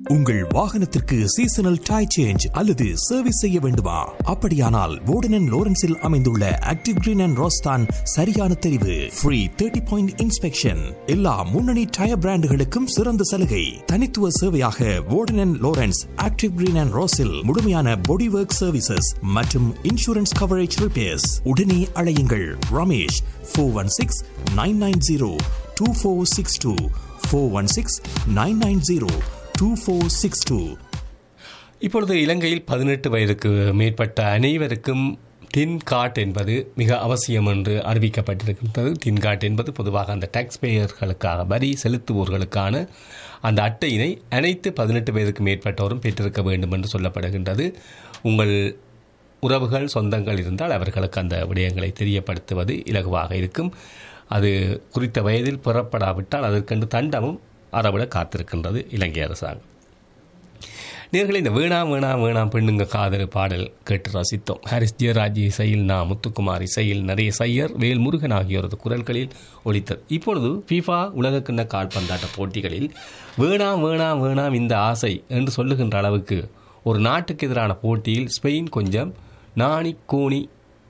உங்கள் வாகனத்திற்கு seasonal tyre change அல்லது சர்வீஸ் செய்ய வேண்டுமா அப்படியானால் வோர்டன் லோரன்ஸில் அமைந்துள்ள ஆக்டிவ் கிரீன் அண்ட் ரோஸ்தான் சரியான தெரிவு ஃப்ரீ தேர்ட்டி பாயிண்ட் இன்ஸ்பெக்ஷன் எல்லா முன்னணி டயர் பிராண்டுகளுக்கும் சிறந்த சலுகை தனித்துவ சேவையாக வோர்டன் லோரன்ஸ் ஆக்டிவ் கிரீன் அண்ட் ரோஸில் முழுமையான பாடி ஒர்க் சர்வீசஸ் மற்றும் இன்சூரன்ஸ் கவரேஜ் ரிப்பேர்ஸ் உடனே அழையுங்கள் Ramesh four one six nine nine zero two four six two four one six nine nine zero two four six two இப்பொழுது இலங்கையில் பதினெட்டு வயதுக்கு மேற்பட்ட அனைவருக்கும் டின் கார்ட் என்பது மிக அவசியம் என்று அறிவிக்கப்பட்டிருக்கின்றது டின் கார்ட் என்பது பொதுவாக அந்த டாக்ஸ் பேயர்களுக்காக வரி செலுத்துவோர்களுக்கான அந்த அட்டையினை அனைத்து பதினெட்டு வயதுக்கு மேற்பட்டோரும் பெற்றிருக்க வேண்டும் என்று சொல்லப்படுகின்றது உங்கள் உறவுகள் சொந்தங்கள் இருந்தால் அவர்களுக்கு அந்த விடயங்களை தெரியப்படுத்துவது இலகுவாக இருக்கும் அது குறித்த வயதில் பெறப்படாவிட்டால் அதற்கென்று தண்டமும் அறவிட காத்திருக்கின்றது இலங்கை அரசாங்கம் நேர்களை இந்த வேணாம் வேணாம் வேணாம் பெண்ணுங்க காதல் பாடல் கேட்டு ரசித்தோம் ஹாரிஸ் ஜெயராஜ் இசையில் நான் முத்துக்குமார் இசையில் நிறைய சையர் வேல் முருகன் ஆகியோரது குரல்களில் ஒலித்தது இப்பொழுது ஃபீஃபா உலகக்கிண்ண கால்பந்தாட்ட போட்டிகளில் வேணாம் வேணாம் வேணாம் இந்த ஆசை என்று சொல்லுகின்ற அளவுக்கு ஒரு நாட்டுக்கு எதிரான போட்டியில் ஸ்பெயின் கொஞ்சம் நாணி கூணி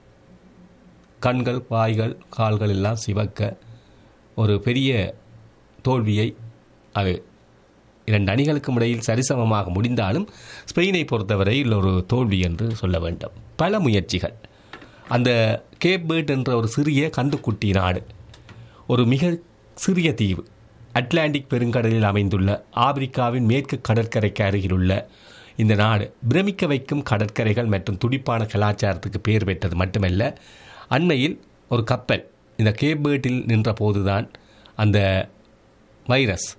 கண்கள் வாய்கள் கால்கள் எல்லாம் சிவக்க ஒரு பெரிய தோல்வியை அது இரண்டு அணிகளுக்கும் இடையில் சரிசமமாக முடிந்தாலும் ஸ்பெயினை பொறுத்தவரையில் ஒரு தோல்வி என்று சொல்ல வேண்டும் பல முயற்சிகள் அந்த கேப் பேர்ட் என்ற ஒரு சிறிய கந்துக்குட்டி நாடு ஒரு மிக சிறிய தீவு அட்லாண்டிக் பெருங்கடலில் அமைந்துள்ள ஆப்பிரிக்காவின் மேற்கு கடற்கரைக்கு அருகிலுள்ள இந்த நாடு பிரமிக்க வைக்கும் கடற்கரைகள் மற்றும் துடிப்பான கலாச்சாரத்துக்கு பெயர் பெற்றது மட்டுமல்ல அண்மையில் ஒரு கப்பல் இந்த கேப் பேர்ட்டில் நின்ற போதுதான் அந்த வைரஸ்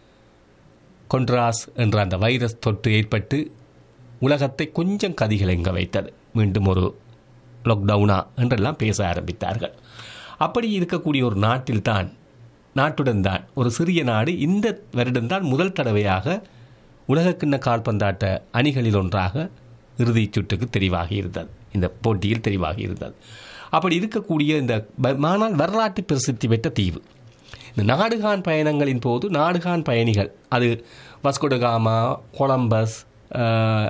கொன்ட்ராஸ் என்ற அந்த வைரஸ் தொற்று ஏற்பட்டு உலகத்தை கொஞ்சம் கதிகலங்க வைத்தது மீண்டும் ஒரு லாக்டவுனா என்றெல்லாம் பேச ஆரம்பித்தார்கள் அப்படி இருக்கக்கூடிய ஒரு நாட்டில்தான் நாட்டுடன் தான் ஒரு சிறிய நாடு இந்த வருடம்தான் முதல் தடவையாக உலகக்கிண்ண கால்பந்தாட்ட அணிகளில் ஒன்றாக இறுதிச் சுற்றுக்கு தெரிவாகி இருந்தது இந்த போட்டியில் தெரிவாகி இருந்தது அப்படி இருக்கக்கூடிய இந்த ப- ஆனால் வரலாற்று பிரசித்தி பெற்ற தீவு இந்த நாடுகான் பயணங்களின் போது நாடுகான் பயணிகள் அது வஸ்கோடகாமா கொலம்பஸ் ஆஹ்,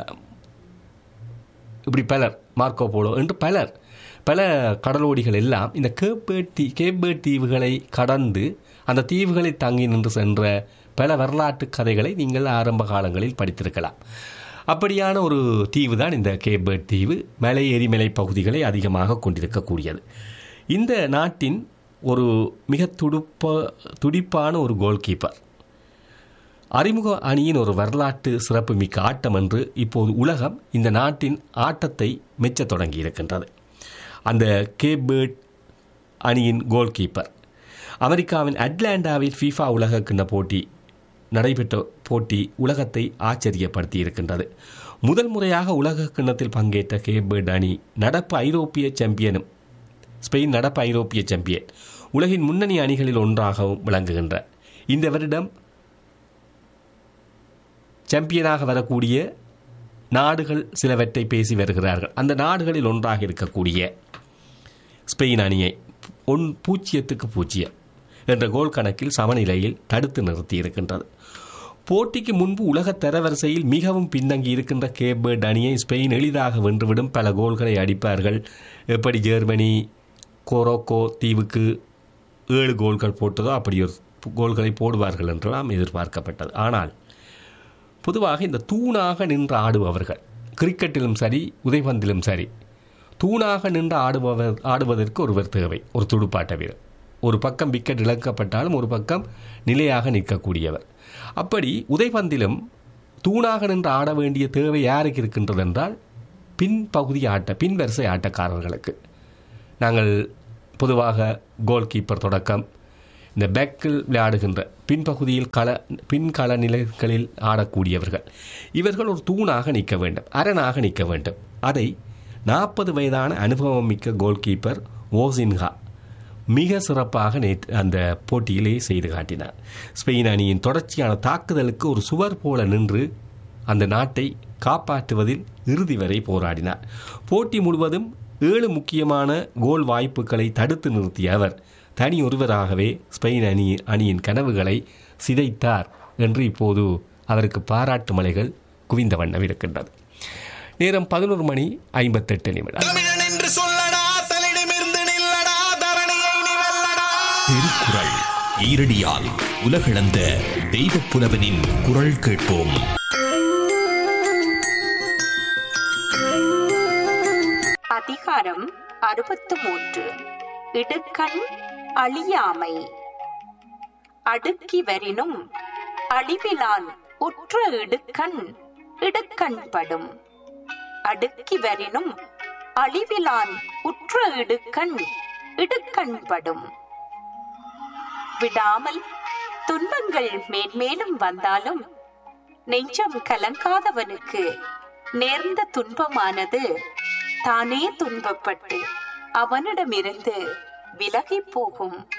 இப்படி பலர் மார்க்கோ போலோ என்று பலர் பல கடலோடிகள் எல்லாம் இந்த கேப்பேட் தீ கேப்பேட் தீவுகளை கடந்து அந்த தீவுகளை தங்கி நின்று சென்ற பல வரலாற்று கதைகளை நீங்கள் ஆரம்ப காலங்களில் படித்திருக்கலாம் அப்படியான ஒரு தீவு தான் இந்த கேப்பேட் தீவு மலை எரிமலை பகுதிகளை அதிகமாக கொண்டிருக்கக்கூடியது இந்த நாட்டின் ஒரு மிக துடுப்ப துடிப்பான ஒரு கோல் கீப்பர் அறிமுக அணியின் ஒரு வரலாற்று சிறப்புமிக்க ஆட்டம் என்று இப்போது உலகம் இந்த நாட்டின் ஆட்டத்தை மெச்சத் தொடங்கியிருக்கின்றது அந்த கேபேர்ட் அணியின் கோல் கீப்பர் அமெரிக்காவின் அட்லாண்டாவில் ஃபீஃபா உலக கிண்ண போட்டி நடைபெற்ற போட்டி உலகத்தை ஆச்சரியப்படுத்தி இருக்கின்றது முதல் முறையாக உலக கிண்ணத்தில் பங்கேற்ற கேபேர்ட் அணி நடப்பு ஐரோப்பிய சாம்பியனும் ஸ்பெயின் நடப்பு ஐரோப்பிய சாம்பியன் உலகின் முன்னணி அணிகளில் ஒன்றாகவும் விளங்குகின்ற இந்த வருடம் சாம்பியனாக வரக்கூடிய நாடுகள் சிலவற்றை பேசி வருகிறார்கள் அந்த நாடுகளில் ஒன்றாக இருக்கக்கூடிய ஸ்பெயின் அணியை ஒன் பூஜ்ஜியத்துக்கு பூஜ்ஜியம் என்ற கோல் கணக்கில் சமநிலையில் தடுத்து நிறுத்தி இருக்கின்றது போட்டிக்கு முன்பு உலக தரவரிசையில் மிகவும் பின்தங்கி இருக்கின்ற கேபேர்ட் அணியை ஸ்பெயின் எளிதாக வென்றுவிடும் பல கோல்களை அடிப்பார்கள் எப்படி ஜெர்மனி கொரோக்கோ தீவுக்கு ஏழு கோல்கள் போட்டதோ அப்படி ஒரு கோல்களை போடுவார்கள் என்றெல்லாம் எதிர்பார்க்கப்பட்டது ஆனால் பொதுவாக இந்த தூணாக நின்று ஆடுபவர்கள் கிரிக்கெட்டிலும் சரி உதைபந்திலும் சரி தூணாக நின்று ஆடுபவர் ஆடுவதற்கு ஒருவர் தேவை ஒரு துடுப்பாட்ட வீரர் ஒரு பக்கம் விக்கெட் இழக்கப்பட்டாலும் ஒரு பக்கம் நிலையாக நிற்கக்கூடியவர் அப்படி உதைபந்திலும் தூணாக நின்று ஆட வேண்டிய தேவை யாருக்கு இருக்கின்றது என்றால் பின்பகுதி ஆட்ட பின்வரிசை ஆட்டக்காரர்களுக்கு நாங்கள் பொதுவாக கோல் கீப்பர் தொடக்கம் இந்த பேக்கில் விளையாடுகின்ற பின்பகுதியில் கள பின்கள நிலைகளில் ஆடக்கூடியவர்கள் இவர்கள் ஒரு தூணாக நிற்க வேண்டும் அரணாக நிற்க வேண்டும் அதை நாற்பது வயதான அனுபவம் மிக்க கோல் கீப்பர் ஓசின்ஹா மிக சிறப்பாக நேற்று அந்த போட்டியிலே செய்து காட்டினார் ஸ்பெயின் அணியின் தொடர்ச்சியான தாக்குதலுக்கு ஒரு சுவர் போல நின்று அந்த நாட்டை காப்பாற்றுவதில் இறுதி வரை போராடினார் போட்டி முழுவதும் ஏழு முக்கியமான கோல் வாய்ப்புகளை தடுத்து நிறுத்திய அவர் தனி ஒருவராகவே ஸ்பெயின் அணி அணியின் கனவுகளை சிதைத்தார் என்று இப்போது அவருக்கு பாராட்டு மலைகள் குவிந்த வண்ணம் இருக்கின்றது நேரம் பதினோரு மணி ஐம்பத்தெட்டு நிமிடம் தமிழன் என்று சொல்லடா தலிடமிருந்து நில்லடா தரணியை நீ வெல்லடா திருக்குறள் ஈரடியால் உலகளந்த தெய்வப் புலவனின் குரல் கேட்போம் அதிகாரம் அறுபத்து மூன்று இடுக்கண் அழியாமை அடுக்கி வரினும் அழிவிலான் உற்ற இடுக்கண் இடுக்கண்படும் அடுக்கி வரினும் அழிவிலான் உற்ற இடுக்கண் இடுக்கண்படும் விடாமல் துன்பங்கள் மேன்மேலும் வந்தாலும் நெஞ்சம் கலங்காதவனுக்கு நேர்ந்த துன்பமானது தானே துன்பப்பட்டு அவனிடமிருந்து விலகிப் போகும்